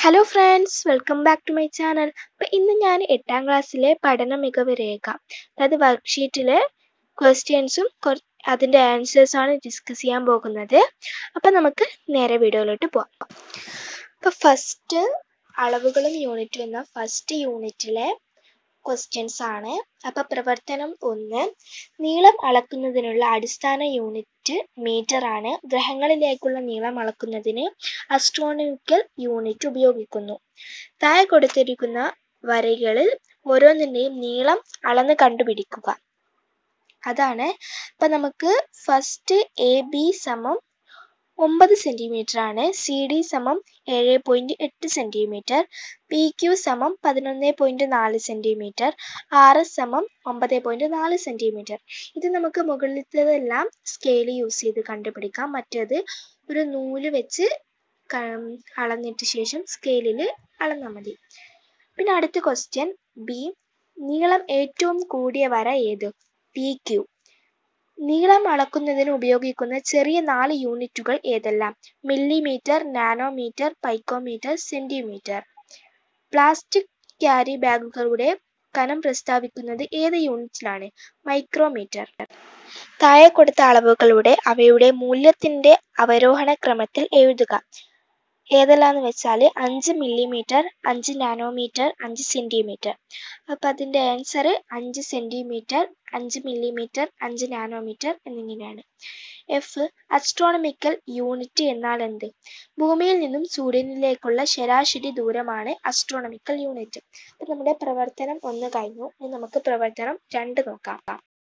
hello friends welcome back to my channel അപ്പോൾ ഇന്ന് ഞാൻ എട്ടാം ക്ലാസ്സിലെ പഠന മികവ് രേഖ അതായത് വർക്ക്ഷീറ്റിലെ ക്വസ്റ്റ്യൻസും അതിൻ്റെ ആൻസേഴ്സാണ് ഡിസ്കസ് ചെയ്യാൻ പോകുന്നത് അപ്പോൾ നമുക്ക് നേരെ വീഡിയോയിലോട്ട് പോവാം അപ്പോൾ ഫസ്റ്റ് അളവുകളും യൂണിറ്റും എന്ന ഫസ്റ്റ് യൂണിറ്റിലെ ക്വസ്റ്റ്യൻസ് ആണ് അപ്പോൾ പ്രവർത്തനം ഒന്ന് നീളം അളക്കുന്നതിനുള്ള അടിസ്ഥാന യൂണിറ്റ് മീറ്റർ ആണ് ഗ്രഹങ്ങളിലേക്കുള്ള നീളം അളക്കുന്നതിന് അസ്ട്രോണമിക്കൽ യൂണിറ്റ് ഉപയോഗിക്കുന്നു താഴെ കൊടുത്തിരിക്കുന്ന വരകളിൽ ഓരോന്നിൻ്റെയും നീളം അളന്ന് കണ്ടുപിടിക്കുക അതാണ് അപ്പം നമുക്ക് ഫസ്റ്റ് എ ബി സമം ഒമ്പത് സെൻറ്റിമീറ്റർ ആണ് സി ഡി സമം ഏഴ് പോയിൻറ്റ് എട്ട് സെൻറ്റിമീറ്റർ പി ക്യു സമം പതിനൊന്ന് പോയിൻറ്റ് നാല് സെൻറ്റിമീറ്റർ ആർ എസ് സമം ഒമ്പത് പോയിൻറ്റ് നാല് സെൻറ്റിമീറ്റർ ഇത് നമുക്ക് മുകളിലത്തേതെല്ലാം സ്കെയിൽ യൂസ് ചെയ്ത് കണ്ടുപിടിക്കാം മറ്റേത് ഒരു നൂല് വെച്ച് അളന്നിട്ട് ശേഷം സ്കെയിലിൽ അളന്നാൽ മതി പിന്നെ അടുത്ത ക്വസ്റ്റ്യൻ ബി നീളം ഏറ്റവും കൂടിയ വര ഏത് പി ക്യു നീളം അളക്കുന്നതിന് ഉപയോഗിക്കുന്ന ചെറിയ നാല് യൂണിറ്റുകൾ ഏതെല്ലാം millimetre nanometre picometre centimetre plastic carry ബാഗുകളുടെ കനം പ്രസ്താവിക്കുന്നത് ഏത് യൂണിറ്റിലാണ് മൈക്രോമീറ്റർ താഴെ കൊടുത്ത അളവുകളുടെ അവയുടെ മൂല്യത്തിന്റെ അവരോഹണ ക്രമത്തിൽ എഴുതുക ഏതെല്ലാന്ന് വെച്ചാൽ അഞ്ച് മില്ലിമീറ്റർ അഞ്ച് നാനോമീറ്റർ അഞ്ച് സെന്റിമീറ്റർ അപ്പം അതിൻ്റെ ആൻസർ അഞ്ച് സെന്റിമീറ്റർ അഞ്ച് മില്ലിമീറ്റർ അഞ്ച് നാനോമീറ്റർ എന്നിങ്ങനെയാണ് എഫ് അസ്ട്രോണമിക്കൽ യൂണിറ്റ് എന്നാൽ എന്ത് ഭൂമിയിൽ നിന്നും സൂര്യനിലേക്കുള്ള ശരാശരി ദൂരമാണ് അസ്ട്രോണമിക്കൽ യൂണിറ്റ് അപ്പം നമ്മുടെ പ്രവർത്തനം ഒന്ന് കഴിഞ്ഞു ഇനി നമുക്ക് പ്രവർത്തനം രണ്ട് നോക്കാം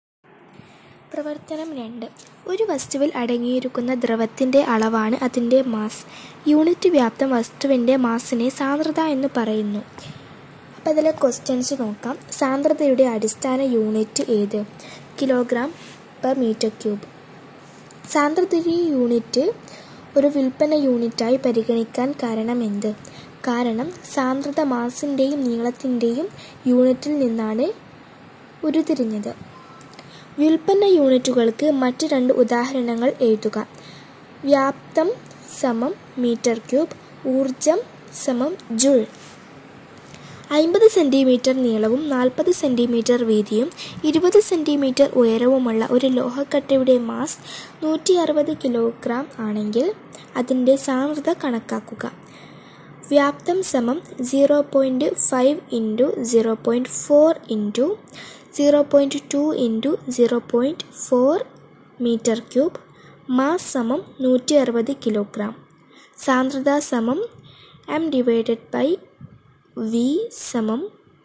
പ്രവർത്തനം രണ്ട് ഒരു വസ്തുവിൽ അടങ്ങിയിരിക്കുന്ന ദ്രവത്തിൻ്റെ അളവാണ് അതിൻ്റെ മാസ് യൂണിറ്റ് വ്യാപ്തം വസ്തുവിൻ്റെ മാസിനെ സാന്ദ്രത എന്ന് പറയുന്നു അപ്പോൾ അതിലെ ക്വസ്റ്റ്യൻസ് നോക്കാം സാന്ദ്രതയുടെ അടിസ്ഥാന യൂണിറ്റ് ഏത് കിലോഗ്രാം പെർ മീറ്റർ ക്യൂബ് സാന്ദ്രതയുടെ യൂണിറ്റ് ഒരു വിൽപ്പന യൂണിറ്റായി പരിഗണിക്കാൻ കാരണം എന്ത് കാരണം സാന്ദ്രത മാസിൻ്റെയും നീളത്തിൻ്റെയും യൂണിറ്റിൽ നിന്നാണ് ഉരുത്തിരിഞ്ഞത് വ്യുൽപ്പന്ന യൂണിറ്റുകൾക്ക് മറ്റ് രണ്ട് ഉദാഹരണങ്ങൾ എഴുതുക വ്യാപ്തം സമം മീറ്റർ ക്യൂബ് ഊർജം സമം ജുൾ അൻപത് സെൻറ്റിമീറ്റർ നീളവും നാൽപ്പത് സെൻറ്റിമീറ്റർ വീതിയും ഇരുപത് സെൻറ്റിമീറ്റർ ഉയരവുമുള്ള ഒരു ലോഹക്കട്ടയുടെ മാസ് നൂറ്റി അറുപത് കിലോഗ്രാം ആണെങ്കിൽ അതിൻ്റെ സാന്ദ്രത കണക്കാക്കുക വ്യാപ്തം സമം zero point five into zero point four into zero point two into zero point four metre cube mass സമം നൂറ്റി അറുപത് കിലോഗ്രാം സാന്ദ്രത സമം എം ഡിവൈഡഡ് ബൈ വി സമം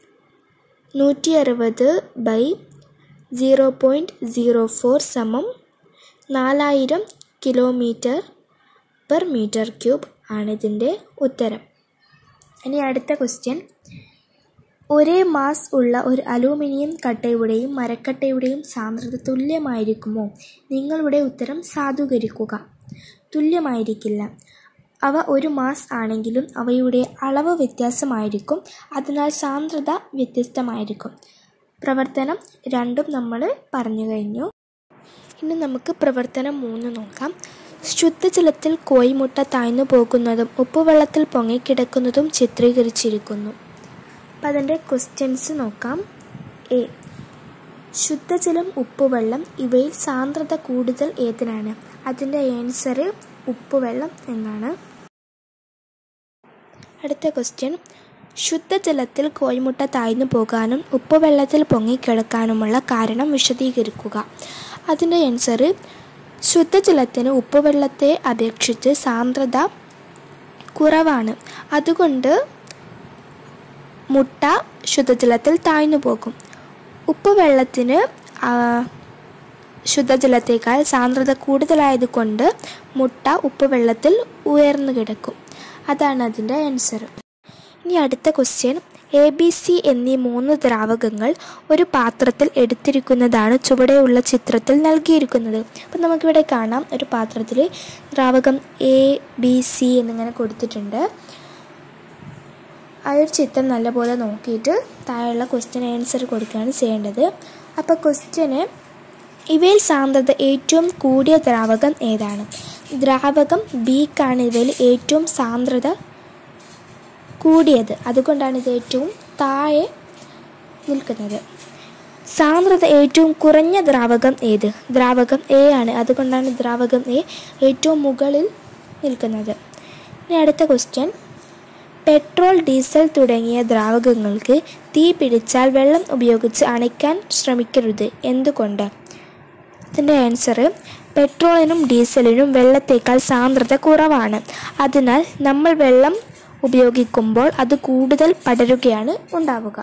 നൂറ്റി അറുപത് by zero point zero four സമം നാലായിരം കിലോമീറ്റർ പെർ മീറ്റർ ക്യൂബ് ആണിതിൻ്റെ ഉത്തരം ഇനി അടുത്ത ക്വസ്റ്റ്യൻ ഒരേ മാസ് ഉള്ള ഒരു അലൂമിനിയം കട്ടയുടെയും മരക്കട്ടയുടെയും സാന്ദ്രത തുല്യമായിരിക്കുമോ നിങ്ങളുടെ ഉത്തരം സാധൂകരിക്കുക തുല്യമായിരിക്കില്ല അവ ഒരു മാസ് ആണെങ്കിലും അവയുടെ അളവ് വ്യത്യാസമായിരിക്കും അതിനാൽ സാന്ദ്രത വ്യത്യസ്തമായിരിക്കും പ്രവർത്തനം രണ്ടും നമ്മൾ പറഞ്ഞു കഴിഞ്ഞു ഇനി നമുക്ക് പ്രവർത്തനം മൂന്ന് നോക്കാം ശുദ്ധജലത്തിൽ കോയിമുട്ട താഴ്ന്നു പോകുന്നതും ഉപ്പുവെള്ളത്തിൽ പൊങ്ങിക്കിടക്കുന്നതും ചിത്രീകരിച്ചിരിക്കുന്നു അപ്പം അതിൻ്റെ ക്വസ്റ്റ്യൻസ് നോക്കാം എ ശുദ്ധജലം ഉപ്പുവെള്ളം ഇവയിൽ സാന്ദ്രത കൂടുതൽ ഏതിനാണ് അതിൻ്റെ ആൻസർ ഉപ്പുവെള്ളം എന്നാണ് അടുത്ത ക്വസ്റ്റ്യൻ ശുദ്ധജലത്തിൽ കോഴിമുട്ട താഴ്ന്നു പോകാനും ഉപ്പുവെള്ളത്തിൽ പൊങ്ങിക്കിടക്കാനുമുള്ള കാരണം വിശദീകരിക്കുക അതിൻ്റെ ആൻസർ ശുദ്ധജലത്തിന് ഉപ്പുവെള്ളത്തെ അപേക്ഷിച്ച് സാന്ദ്രത കുറവാണ് അതുകൊണ്ട് മുട്ട ശുദ്ധജലത്തിൽ താഴ്ന്നു പോകും ഉപ്പുവെള്ളത്തിന് ശുദ്ധജലത്തേക്കാൾ സാന്ദ്രത കൂടുതലായതുകൊണ്ട് മുട്ട ഉപ്പുവെള്ളത്തിൽ ഉയർന്നു കിടക്കും അതാണ് അതിൻ്റെ ആൻസർ ഇനി അടുത്ത ക്വസ്റ്റ്യൻ എ ബി സി എന്നീ മൂന്ന് ദ്രാവകങ്ങൾ ഒരു പാത്രത്തിൽ എടുത്തിരിക്കുന്നതാണ് ചുവടെയുള്ള ചിത്രത്തിൽ നൽകിയിരിക്കുന്നത് അപ്പം നമുക്കിവിടെ കാണാം ഒരു പാത്രത്തിൽ ദ്രാവകം എ ബി സി എന്നിങ്ങനെ കൊടുത്തിട്ടുണ്ട് ആ ഒരു ചിത്രം നല്ലപോലെ നോക്കിയിട്ട് താഴെയുള്ള ക്വസ്റ്റ്യൻ ആൻസർ കൊടുക്കുകയാണ് ചെയ്യേണ്ടത് അപ്പോൾ ക്വസ്റ്റ്യന് ഇവയിൽ സാന്ദ്രത ഏറ്റവും കൂടിയ ദ്രാവകം ഏതാണ് ദ്രാവകം ബിക്കാണ് ഇവയിൽ ഏറ്റവും സാന്ദ്രത കൂടിയത് അതുകൊണ്ടാണ് ഇത് ഏറ്റവും താഴെ നിൽക്കുന്നത് സാന്ദ്രത ഏറ്റവും കുറഞ്ഞ ദ്രാവകം ഏത് ദ്രാവകം എ ആണ് അതുകൊണ്ടാണ് ദ്രാവകം എ ഏറ്റവും മുകളിൽ നിൽക്കുന്നത് ഇനി അടുത്ത ക്വസ്റ്റ്യൻ പെട്രോൾ ഡീസൽ തുടങ്ങിയ ദ്രാവകങ്ങൾക്ക് തീ പിടിച്ചാൽ വെള്ളം ഉപയോഗിച്ച് അണയ്ക്കാൻ ശ്രമിക്കരുത് എന്തുകൊണ്ട് അതിൻ്റെ ആൻസർ പെട്രോളിനും ഡീസലിനും വെള്ളത്തേക്കാൾ സാന്ദ്രത കുറവാണ് അതിനാൽ നമ്മൾ വെള്ളം ഉപയോഗിക്കുമ്പോൾ അത് കൂടുതൽ പടരുകയാണ് ഉണ്ടാവുക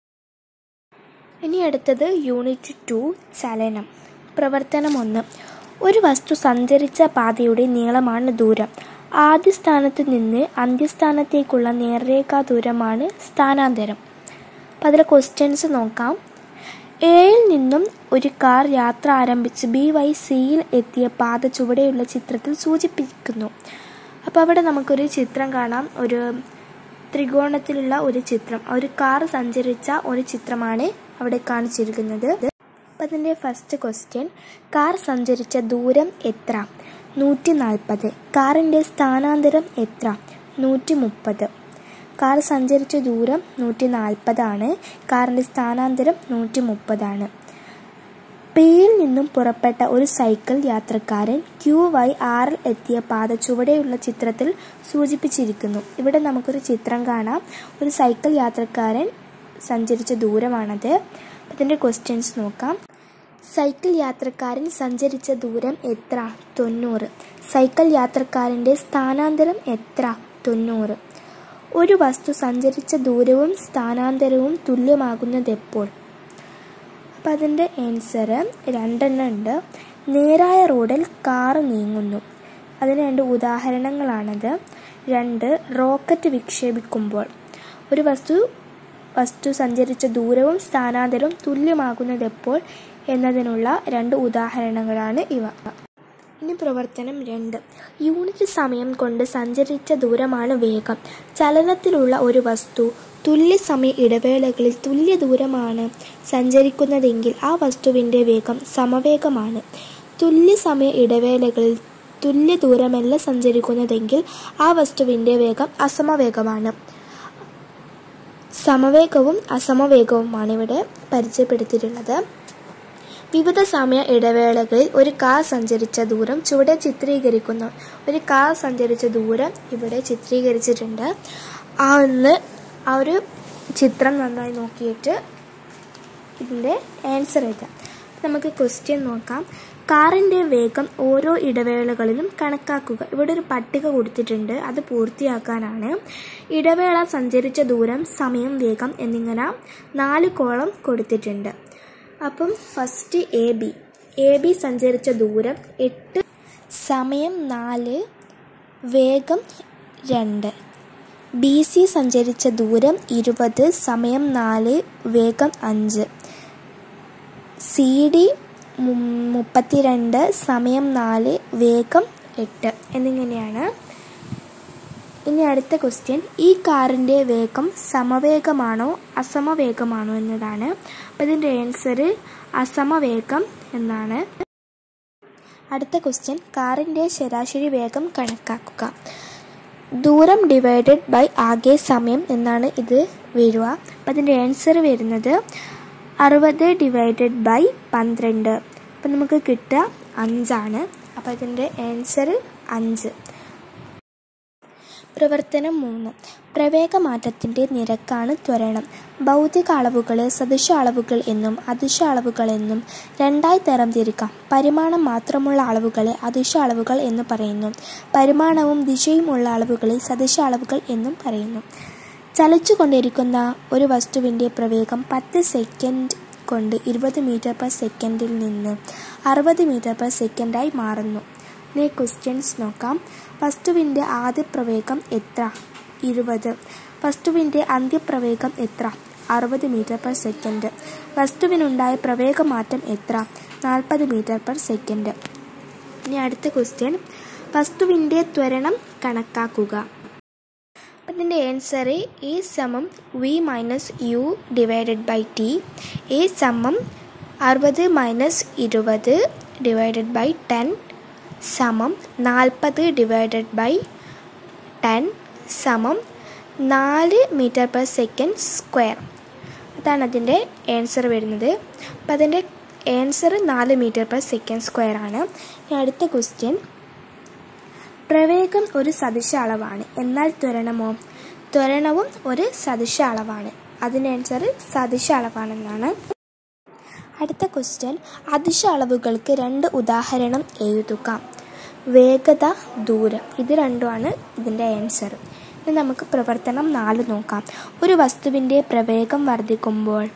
ഇനി അടുത്തത് യൂണിറ്റ് ടു ചലനം പ്രവർത്തനം ഒന്ന് ഒരു വസ്തു സഞ്ചരിച്ച പാതയുടെ നീളമാണ് ദൂരം ആദ്യ സ്ഥാനത്ത് നിന്ന് അന്ത്യസ്ഥാനത്തേക്കുള്ള നേർരേഖാ ദൂരമാണ് സ്ഥാനാന്തരം അപ്പം അതിലെ ക്വസ്റ്റ്യൻസ് നോക്കാം എയിൽ നിന്നും ഒരു കാർ യാത്ര ആരംഭിച്ച് ബി വൈ സിയിൽ എത്തിയ പാത ചുവടെയുള്ള ചിത്രത്തിൽ സൂചിപ്പിക്കുന്നു അപ്പോൾ അവിടെ നമുക്കൊരു ചിത്രം കാണാം ഒരു ത്രികോണത്തിലുള്ള ഒരു ചിത്രം ഒരു കാർ സഞ്ചരിച്ച ഒരു ചിത്രമാണ് അവിടെ കാണിച്ചിരിക്കുന്നത് അപ്പം അതിൻ്റെ ഫസ്റ്റ് ക്വസ്റ്റ്യൻ കാർ സഞ്ചരിച്ച ദൂരം എത്ര നൂറ്റി നാൽപ്പത് കാറിൻ്റെ സ്ഥാനാന്തരം എത്ര നൂറ്റി മുപ്പത് കാർ സഞ്ചരിച്ച ദൂരം നൂറ്റി നാൽപ്പതാണ് കാറിൻ്റെ സ്ഥാനാന്തരം നൂറ്റി മുപ്പതാണ് പിയിൽ നിന്നും പുറപ്പെട്ട ഒരു സൈക്കിൾ യാത്രക്കാരൻ ക്യൂ വൈ ആറിൽ എത്തിയ പാത ചുവടെയുള്ള ചിത്രത്തിൽ സൂചിപ്പിച്ചിരിക്കുന്നു ഇവിടെ നമുക്കൊരു ചിത്രം കാണാം ഒരു സൈക്കിൾ യാത്രക്കാരൻ സഞ്ചരിച്ച ദൂരമാണത് അതിൻ്റെ ക്വസ്റ്റ്യൻസ് നോക്കാം സൈക്കിൾ യാത്രക്കാരൻ സഞ്ചരിച്ച ദൂരം എത്ര തൊണ്ണൂറ് സൈക്കിൾ യാത്രക്കാരൻ്റെ സ്ഥാനാന്തരം എത്ര തൊണ്ണൂറ് ഒരു വസ്തു സഞ്ചരിച്ച ദൂരവും സ്ഥാനാന്തരവും തുല്യമാകുന്നതെപ്പോൾ അപ്പം അതിൻ്റെ ആൻസർ രണ്ടെണ്ണം ഉണ്ട് നേരായ റോഡിൽ കാറ് നീങ്ങുന്നു അതിന് രണ്ട് ഉദാഹരണങ്ങളാണത് രണ്ട് റോക്കറ്റ് വിക്ഷേപിക്കുമ്പോൾ ഒരു വസ്തു വസ്തു സഞ്ചരിച്ച ദൂരവും സ്ഥാനാന്തരവും തുല്യമാകുന്നതെപ്പോൾ എന്നതിനുള്ള രണ്ട് ഉദാഹരണങ്ങളാണ് ഇവ ഇനി പ്രവർത്തനം രണ്ട് യൂണിറ്റ് സമയം കൊണ്ട് സഞ്ചരിച്ച ദൂരമാണ് വേഗം ചലനത്തിലുള്ള ഒരു വസ്തു തുല്യ സമയ ഇടവേളകളിൽ തുല്യ ദൂരമാണ് സഞ്ചരിക്കുന്നതെങ്കിൽ ആ വസ്തുവിൻ്റെ വേഗം സമവേഗമാണ് തുല്യ സമയ ഇടവേളകളിൽ തുല്യ ദൂരമല്ല സഞ്ചരിക്കുന്നതെങ്കിൽ ആ വസ്തുവിൻ്റെ വേഗം അസമവേഗമാണ് സമവേഗവും അസമവേഗവുമാണ് ഇവിടെ പരിചയപ്പെടുത്തിയിട്ടുള്ളത് വിവിധ സമയ ഇടവേളകളിൽ ഒരു കാർ സഞ്ചരിച്ച ദൂരം ചുവടെ ചിത്രീകരിക്കുന്നു ഒരു കാർ സഞ്ചരിച്ച ദൂരം ഇവിടെ ചിത്രീകരിച്ചിട്ടുണ്ട് ആ ഒന്ന് ആ ഒരു ചിത്രം നന്നായി നോക്കിയിട്ട് ഇതിൻ്റെ ആൻസർ എഴുതാം നമുക്ക് ക്വസ്റ്റ്യൻ നോക്കാം കാറിൻ്റെ വേഗം ഓരോ ഇടവേളകളിലും കണക്കാക്കുക ഇവിടെ ഒരു പട്ടിക കൊടുത്തിട്ടുണ്ട് അത് പൂർത്തിയാക്കാനാണ് ഇടവേള സഞ്ചരിച്ച ദൂരം സമയം വേഗം എന്നിങ്ങനെ നാല് കോളം കൊടുത്തിട്ടുണ്ട് അപ്പം first A B A B സഞ്ചരിച്ച ദൂരം എട്ട് സമയം നാല് വേഗം രണ്ട് ബി സി സഞ്ചരിച്ച ദൂരം ഇരുപത് സമയം നാല് വേഗം അഞ്ച് സി ഡി മുപ്പത്തിരണ്ട് സമയം നാല് വേഗം എട്ട് എന്നിങ്ങനെയാണ് ഇനി അടുത്ത ക്വസ്റ്റ്യൻ ഈ കാറിൻ്റെ വേഗം സമവേഗമാണോ അസമവേഗമാണോ എന്നതാണ് അപ്പോൾ ഇതിൻ്റെ ആൻസർ അസമവേഗം എന്നാണ് അടുത്ത ക്വസ്റ്റ്യൻ കാറിൻ്റെ ശരാശരി വേഗം കണക്കാക്കുക ദൂരം ഡിവൈഡഡ് ബൈ ആകെ സമയം എന്നാണ് ഇത് വരിക അപ്പം അതിൻ്റെ ആൻസർ വരുന്നത് അറുപത് ഡിവൈഡഡ് ബൈ പന്ത്രണ്ട് അപ്പം നമുക്ക് കിട്ടുക അഞ്ചാണ് അപ്പം അതിൻ്റെ ആൻസർ അഞ്ച് പ്രവർത്തനം മൂന്ന് പ്രവേഗമാറ്റത്തിൻ്റെ നിരക്കാണ് ത്വരണം ഭൗതിക അളവുകളെ സദൃശ അളവുകൾ എന്നും അദൃശ അളവുകൾ എന്നും രണ്ടായി തരംതിരിക്കാം പരിമാണം മാത്രമുള്ള അളവുകളെ അദൃശ അളവുകൾ എന്ന് പറയുന്നു പരിമാണവും ദിശയും ഉള്ള അളവുകളെ സദൃശ അളവുകൾ എന്നും പറയുന്നു ചലിച്ചുകൊണ്ടിരിക്കുന്ന ഒരു വസ്തുവിൻ്റെ പ്രവേഗം പത്ത് സെക്കൻഡ് കൊണ്ട് ഇരുപത് മീറ്റർ പെർ സെക്കൻഡിൽ നിന്ന് അറുപത് മീറ്റർ പെർ സെക്കൻഡായി മാറുന്നു ഇനി ക്വസ്റ്റ്യൻസ് നോക്കാം വസ്തുവിൻ്റെ ആദ്യ പ്രവേഗം എത്ര ഇരുപത് വസ്തുവിൻ്റെ അന്ത്യപ്രവേഗം എത്ര അറുപത് മീറ്റർ പെർ സെക്കൻഡ് വസ്തുവിനുണ്ടായ പ്രവേഗമാറ്റം എത്ര നാൽപ്പത് മീറ്റർ പെർ സെക്കൻഡ് ഇനി അടുത്ത ക്വസ്റ്റ്യൻ വസ്തുവിൻ്റെ ത്വരണം കണക്കാക്കുക അപ്പം ഇതിൻ്റെ ആൻസർ എ സമം V minus U divided by T A സമം അറുപത് മൈനസ് ഇരുപത് ഡിവൈഡഡ് ബൈ ടെൻ സമം നാൽപ്പത് ഡിവൈഡഡ് ബൈ ടെൻ സമം നാല് മീറ്റർ പെർ സെക്കൻഡ് സ്ക്വയർ അതാണ് അതിൻ്റെ ആൻസർ വരുന്നത് അപ്പം അതിൻ്റെ ആൻസർ നാല് മീറ്റർ പെർ സെക്കൻഡ് സ്ക്വയർ ആണ് ഇനി അടുത്ത ക്വസ്റ്റ്യൻ പ്രവേഗം ഒരു സദിശ അളവാണ് എന്നാൽ ത്വരണമോ ത്വരണവും ഒരു സദിശ അളവാണ് അതിൻ്റെ ആൻസർ സദിശ അളവാണെന്നാണ് അടുത്ത ക്വസ്റ്റ്യൻ അതിശ അളവുകൾക്ക് രണ്ട് ഉദാഹരണം എഴുതുക വേഗത ദൂരം ഇത് രണ്ടുമാണ് ഇതിൻ്റെ ആൻസർ ഇനി നമുക്ക് പ്രവർത്തനം നാല് നോക്കാം ഒരു വസ്തുവിൻ്റെ പ്രവേഗം വർദ്ധിക്കുമ്പോൾ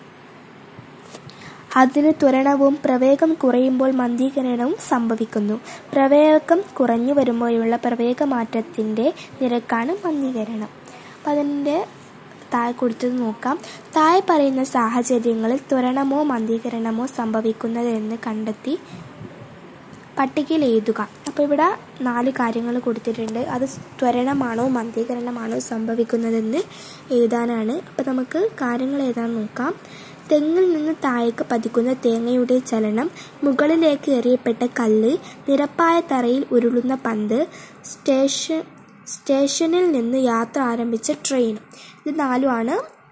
അതിന് ത്വരണവും പ്രവേഗം കുറയുമ്പോൾ മന്ദീകരണവും സംഭവിക്കുന്നു പ്രവേഗം കുറഞ്ഞു വരുമ്പോഴുള്ള പ്രവേഗമാറ്റത്തിൻ്റെ നിരക്കാണ് മന്ദീകരണം അപ്പം അതിൻ്റെ താഴെ കൊടുത്തത് നോക്കാം താഴെ പറയുന്ന സാഹചര്യങ്ങളിൽ ത്വരണമോ മന്ദീകരണമോ സംഭവിക്കുന്നതെന്ന് കണ്ടെത്തി പട്ടികയിൽ എഴുതുക അപ്പോൾ ഇവിടെ നാല് കാര്യങ്ങൾ കൊടുത്തിട്ടുണ്ട് അത് ത്വരണമാണോ മന്ദീകരണമാണോ സംഭവിക്കുന്നതെന്ന് എഴുതാനാണ് അപ്പോൾ നമുക്ക് കാര്യങ്ങൾ എഴുതാൻ നോക്കാം തെങ്ങിൽ നിന്ന് താഴേക്ക് പതിക്കുന്ന തേങ്ങയുടെ ചലനം മുകളിലേക്ക് എറിയപ്പെട്ട കല്ല് നിരപ്പായ തറയിൽ ഉരുളുന്ന പന്ത് സ്റ്റേഷൻ സ്റ്റേഷനിൽ നിന്ന് യാത്ര ആരംഭിച്ച ട്രെയിൻ ഇത് നാലുമാണ്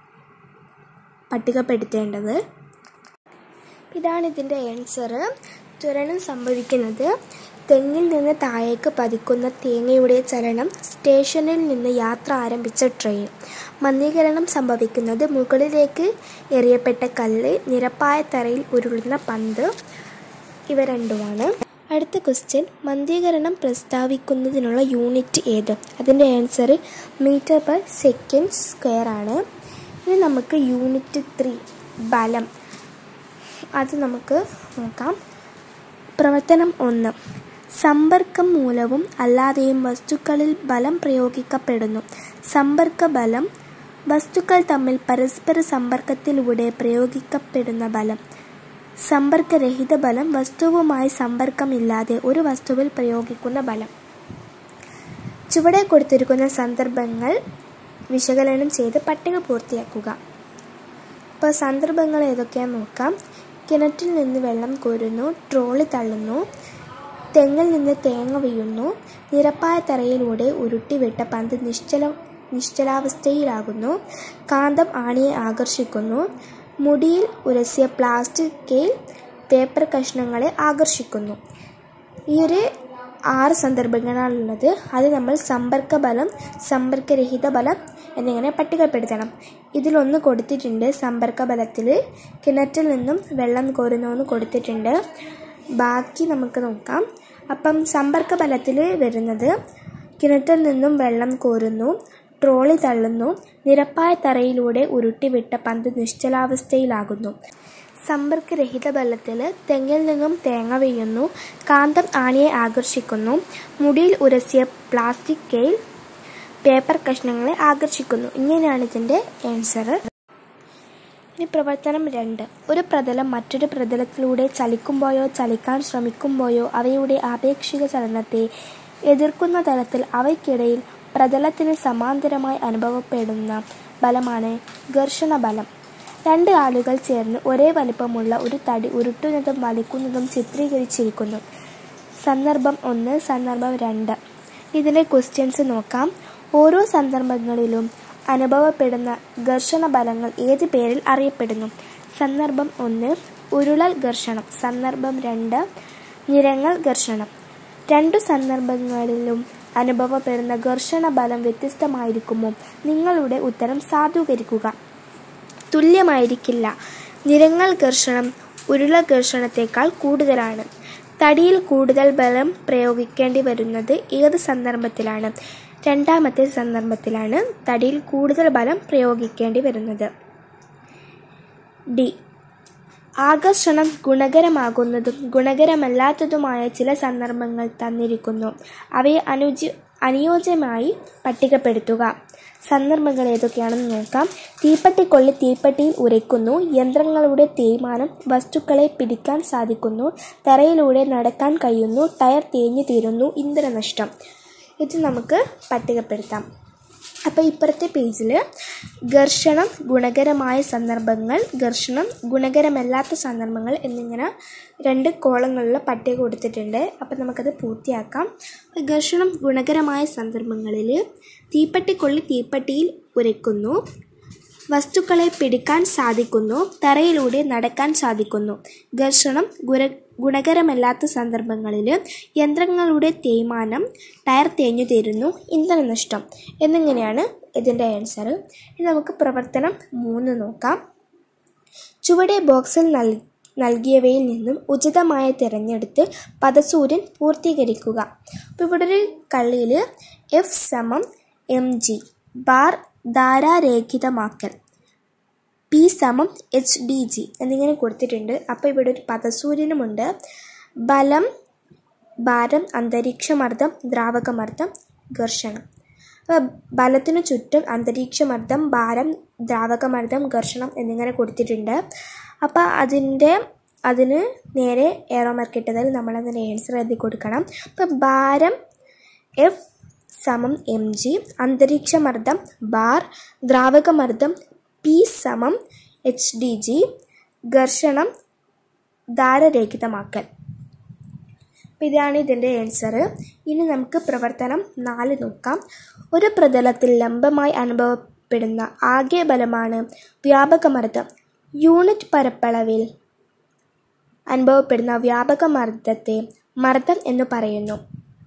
പട്ടികപ്പെടുത്തേണ്ടത് ഇതാണ് ഇതിൻ്റെ ആൻസർ ത്വരണം സംഭവിക്കുന്നത് തെങ്ങിൽ നിന്ന് താഴേക്ക് പതിക്കുന്ന തേങ്ങയുടെ ചലനം സ്റ്റേഷനിൽ നിന്ന് യാത്ര ആരംഭിച്ച ട്രെയിൻ മന്ദീകരണം സംഭവിക്കുന്നത് മുകളിലേക്ക് എറിയപ്പെട്ട കല്ല് നിരപ്പായ തറയിൽ ഉരുളുന്ന പന്ത് ഇവ രണ്ടുമാണ് അടുത്ത ക്വസ്റ്റ്യൻ മന്ദീകരണം പ്രസ്താവിക്കുന്നതിനുള്ള യൂണിറ്റ് ഏത് അതിൻ്റെ answer metre per second square ആണ് ഇനി നമുക്ക് യൂണിറ്റ് ത്രീ ബലം അത് നമുക്ക് നോക്കാം പ്രവർത്തനം ഒന്ന് സമ്പർക്കം മൂലവും അല്ലാതെയും വസ്തുക്കളിൽ ബലം പ്രയോഗിക്കപ്പെടുന്നു സമ്പർക്ക ബലം വസ്തുക്കൾ തമ്മിൽ പരസ്പര സമ്പർക്കത്തിലൂടെ പ്രയോഗിക്കപ്പെടുന്ന ബലം സമ്പർക്കരഹിത ബലം വസ്തുവുമായി സമ്പർക്കമില്ലാതെ ഒരു വസ്തുവിൽ പ്രയോഗിക്കുന്ന ബലം ചുവടെ കൊടുത്തിരിക്കുന്ന സന്ദർഭങ്ങൾ വിശകലനം ചെയ്ത് പട്ടിക പൂർത്തിയാക്കുക ഇപ്പോൾ സന്ദർഭങ്ങൾ ഏതൊക്കെയാണെന്ന് നോക്കാം കിണറ്റിൽ നിന്ന് വെള്ളം കോരുന്നു ട്രോളി തള്ളുന്നു തെങ്ങിൽ നിന്ന് തേങ്ങ വീഴുന്നു നിരപ്പായ തറയിലൂടെ ഉരുട്ടിവിട്ട പന്ത് നിശ്ചല നിശ്ചലാവസ്ഥയിലാകുന്നു കാന്തം ആണിയെ ആകർഷിക്കുന്നു മുടിയിൽ ഉരസിയ പ്ലാസ്റ്റിക് കെയിൽ പേപ്പർ കഷ്ണങ്ങളെ ആകർഷിക്കുന്നു ഈ ഒരു ആറ് സന്ദർഭങ്ങളാണുള്ളത് അത് നമ്മൾ സമ്പർക്ക ബലം സമ്പർക്കരഹിത ബലം എന്നിങ്ങനെ പട്ടികപ്പെടുത്തണം ഇതിലൊന്ന് കൊടുത്തിട്ടുണ്ട് സമ്പർക്ക ബലത്തിൽ കിണറ്റിൽ നിന്നും വെള്ളം കോരുന്നു എന്ന് കൊടുത്തിട്ടുണ്ട് ബാക്കി നമുക്ക് നോക്കാം അപ്പം സമ്പർക്ക ബലത്തിൽ വരുന്നത് കിണറ്റിൽ നിന്നും വെള്ളം കോരുന്നു ട്രോളി തള്ളുന്നു നിരപ്പായ തറയിലൂടെ ഉരുട്ടിവിട്ട പന്ത് നിശ്ചലാവസ്ഥയിലാകുന്നു സമ്പർക്കരഹിത ബലത്തിൽ തെങ്ങിൽ നിന്നും തേങ്ങ വീഴുന്നു കാന്തം ആണിയെ ആകർഷിക്കുന്നു മുടിയിൽ ഉരസിയ പ്ലാസ്റ്റിക് കെയിൽ പേപ്പർ കഷ്ണങ്ങളെ ആകർഷിക്കുന്നു ഇങ്ങനെയാണ് ഇതിൻ്റെ ആൻസർ ഇനി പ്രവർത്തനം രണ്ട് ഒരു പ്രതലം മറ്റൊരു പ്രതലത്തിലൂടെ ചലിക്കുമ്പോഴോ ചലിക്കാൻ ശ്രമിക്കുമ്പോഴോ അവയുടെ ആപേക്ഷിക ചലനത്തെ എതിർക്കുന്ന തലത്തിൽ അവയ്ക്കിടയിൽ പ്രതലത്തിന് സമാന്തരമായി അനുഭവപ്പെടുന്ന ബലമാണ് ഘർഷണ ബലം രണ്ട് ആളുകൾ ചേർന്ന് ഒരേ വലിപ്പമുള്ള ഒരു തടി ഉരുട്ടുന്നതും വലിക്കുന്നതും ചിത്രീകരിച്ചിരിക്കുന്നു സന്ദർഭം ഒന്ന് സന്ദർഭം രണ്ട് ഇതിലെ ക്വസ്റ്റ്യൻസ് നോക്കാം ഓരോ സന്ദർഭങ്ങളിലും അനുഭവപ്പെടുന്ന ഘർഷണ ബലങ്ങൾ ഏത് പേരിൽ അറിയപ്പെടുന്നു സന്ദർഭം ഒന്ന് ഉരുളൽ ഘർഷണം സന്ദർഭം രണ്ട് നിരങ്ങൾ ഘർഷണം രണ്ടു സന്ദർഭങ്ങളിലും അനുഭവപ്പെടുന്ന ഘർഷണ ബലം വ്യത്യസ്തമായിരിക്കുമോ നിങ്ങളുടെ ഉത്തരം സാധൂകരിക്കുക തുല്യമായിരിക്കില്ല നിരങ്ങൾ ഘർഷണം ഉരുള ഘർഷണത്തേക്കാൾ കൂടുതലാണ് തടിയിൽ കൂടുതൽ ബലം പ്രയോഗിക്കേണ്ടി വരുന്നത് ഏത് സന്ദർഭത്തിലാണ് രണ്ടാമത്തെ സന്ദർഭത്തിലാണ് തടിയിൽ കൂടുതൽ ബലം പ്രയോഗിക്കേണ്ടി വരുന്നത് ഡി ആകർഷണം ഗുണകരമാകുന്നതും ഗുണകരമല്ലാത്തതുമായ ചില സന്ദർഭങ്ങൾ തന്നിരിക്കുന്നു അവയെ അനുജ അനുയോജ്യമായി പട്ടികപ്പെടുത്തുക സന്ദർഭങ്ങൾ ഏതൊക്കെയാണെന്ന് നോക്കാം തീപ്പട്ടിക്കൊള്ളി തീപ്പട്ടിയിൽ ഉരയ്ക്കുന്നു യന്ത്രങ്ങളുടെ തേയ്മാനം വസ്തുക്കളെ പിടിക്കാൻ സാധിക്കുന്നു തറയിലൂടെ നടക്കാൻ കഴിയുന്നു ടയർ തേഞ്ഞു തീരുന്നു ഇന്ധനനഷ്ടം ഇത് നമുക്ക് പട്ടികപ്പെടുത്താം അപ്പോൾ ഇപ്പുറത്തെ പേജിൽ ഘർഷണം ഗുണകരമായ സന്ദർഭങ്ങൾ ഘർഷണം ഗുണകരമല്ലാത്ത സന്ദർഭങ്ങൾ എന്നിങ്ങനെ രണ്ട് കോളങ്ങളിൽ പട്ടിക കൊടുത്തിട്ടുണ്ട് അപ്പോൾ നമുക്കത് പൂർത്തിയാക്കാം ഘർഷണം ഗുണകരമായ സന്ദർഭങ്ങളിൽ തീപ്പട്ടിക്കൊള്ളി തീപ്പട്ടിയിൽ ഉരയ്ക്കുന്നു വസ്തുക്കളെ പിടിക്കാൻ സാധിക്കുന്നു തറയിലൂടെ നടക്കാൻ സാധിക്കുന്നു ഘർഷണം ഗുര ഗുണകരമല്ലാത്ത സന്ദർഭങ്ങളിൽ യന്ത്രങ്ങളുടെ തേയ്മാനം ടയർ തേഞ്ഞു തീരുന്നു ഇന്ധനനഷ്ടം എന്നിങ്ങനെയാണ് ഇതിൻ്റെ ആൻസർ ഇനി നമുക്ക് പ്രവർത്തനം മൂന്ന് നോക്കാം ചുവടെ ബോക്സിൽ നൽ നൽകിയവയിൽ നിന്നും ഉചിതമായ തിരഞ്ഞെടുത്ത് പദസൂര്യൻ പൂർത്തീകരിക്കുക അപ്പോൾ ഇവിടെ ഒരു കളിയിൽ എഫ് സമം എം ജി ബാർ ധാരാരേഖിതമാക്കൽ പി സമം എച്ച് ഡി ജി എന്നിങ്ങനെ കൊടുത്തിട്ടുണ്ട് അപ്പോൾ ഇവിടെ ഒരു പദസൂര്യനുമുണ്ട് ബലം ഭാരം അന്തരീക്ഷമർദ്ദം ദ്രാവകമർദ്ദം ഘർഷണം അപ്പോൾ ബലത്തിനു ചുറ്റും അന്തരീക്ഷമർദ്ദം ഭാരം ദ്രാവകമർദ്ദം ഘർഷണം എന്നിങ്ങനെ കൊടുത്തിട്ടുണ്ട് അപ്പോൾ അതിൻ്റെ അതിന് നേരെ ഏറോ മാർക്കിട്ടതിൽ നമ്മളതിന് ആൻസർ എഴുതി കൊടുക്കണം അപ്പോൾ ഭാരം എഫ് സമം എം ജി അന്തരീക്ഷമർദ്ദം ബാർ ദ്രാവകമർദ്ദം പി സമം എച്ച് ഡി ജി ഘർഷണം ധാരരഹിതമാക്കൽ അപ്പോൾ ഇതാണ് ഇതിൻ്റെ ആൻസർ ഇനി നമുക്ക് പ്രവർത്തനം നാല് നോക്കാം ഒരു പ്രതലത്തിൽ ലംബമായി അനുഭവപ്പെടുന്ന ആകെ ബലമാണ് വ്യാപകമർദ്ദം യൂണിറ്റ് പരപ്പളവിൽ അനുഭവപ്പെടുന്ന വ്യാപകമർദ്ദത്തെ മർദ്ദം എന്ന് പറയുന്നു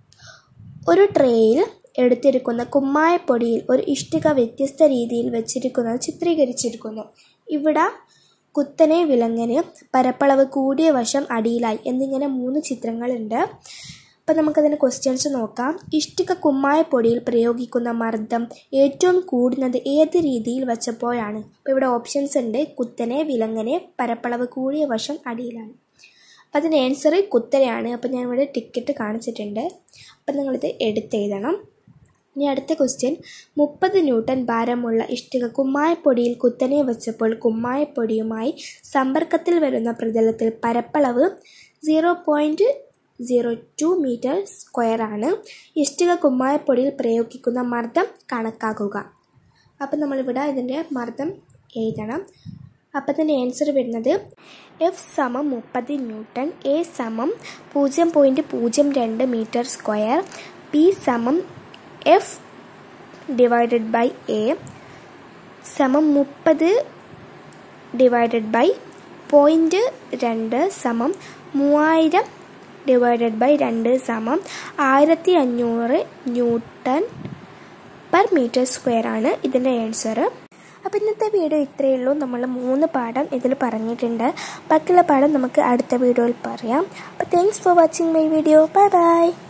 ഒരു ട്രേയിൽ എടുത്തിരിക്കുന്ന കുമ്മായപ്പൊടിയിൽ ഒരു ഇഷ്ടിക വ്യത്യസ്ത രീതിയിൽ വെച്ചിരിക്കുന്നത് ചിത്രീകരിച്ചിരിക്കുന്നു ഇവിടെ കുത്തനെ വിലങ്ങനെ പരപ്പളവ് കൂടിയ വശം അടിയിലായി എന്നിങ്ങനെ മൂന്ന് ചിത്രങ്ങളുണ്ട് അപ്പം നമുക്കതിന് ക്വസ്റ്റ്യൻസ് നോക്കാം ഇഷ്ടിക കുമ്മായപ്പൊടിയിൽ പ്രയോഗിക്കുന്ന മർദ്ദം ഏറ്റവും കൂടുന്നത് ഏത് രീതിയിൽ വെച്ചപ്പോഴാണ് അപ്പോൾ ഇവിടെ ഓപ്ഷൻസ് ഉണ്ട് കുത്തനെ വിലങ്ങനെ പരപ്പളവ് കൂടിയ വശം അടിയിലാണ് അപ്പം അതിൻ്റെ ആൻസർ കുത്തനെയാണ് അപ്പം ഞാൻ ഇവിടെ ടിക്കറ്റ് കാണിച്ചിട്ടുണ്ട് അപ്പം നിങ്ങളിത് എടുത്തെഴുതണം ഇനി അടുത്ത ക്വസ്റ്റ്യൻ മുപ്പത് ന്യൂട്ടൺ ഭാരമുള്ള ഇഷ്ടിക കുമ്മായപ്പൊടിയിൽ കുത്തനെ വെച്ചപ്പോൾ കുമ്മായപ്പൊടിയുമായി സമ്പർക്കത്തിൽ വരുന്ന പ്രതലത്തിൽ പരപ്പളവ് zero point zero two metre സ്ക്വയറാണ് ഇഷ്ടിക കുമ്മായപ്പൊടിയിൽ പ്രയോഗിക്കുന്ന മർദ്ദം കണക്കാക്കുക അപ്പം നമ്മളിവിടെ ഇതിൻ്റെ മർദ്ദം എഴുതണം അപ്പം ഇതിൻ്റെ ആൻസർ വരുന്നത് എഫ് സമം മുപ്പത് ന്യൂട്ടൺ എ സമം പൂജ്യം പോയിൻറ്റ് പൂജ്യം രണ്ട് മീറ്റർ സ്ക്വയർ പി സമം എഫ് ഡിവൈഡഡ് ബൈ എ സമം മുപ്പത് ഡിവൈഡഡ് ബൈ പോയിൻറ്റ് രണ്ട് സമം മൂവായിരം ഡിവൈഡഡ് ബൈ രണ്ട് സമം ആയിരത്തി അഞ്ഞൂറ് ന്യൂട്ടൺ പെർ മീറ്റർ സ്ക്വയർ ആണ് ഇതിൻ്റെ ആൻസർ അപ്പോൾ ഇന്നത്തെ വീഡിയോ ഇത്രയേ ഉള്ളൂ നമ്മൾ മൂന്ന് പാഠം ഇതിൽ പറഞ്ഞിട്ടുണ്ട് ബാക്കിയുള്ള പാഠം നമുക്ക് അടുത്ത വീഡിയോയിൽ പറയാം അപ്പോൾ thanks for watching my video bye by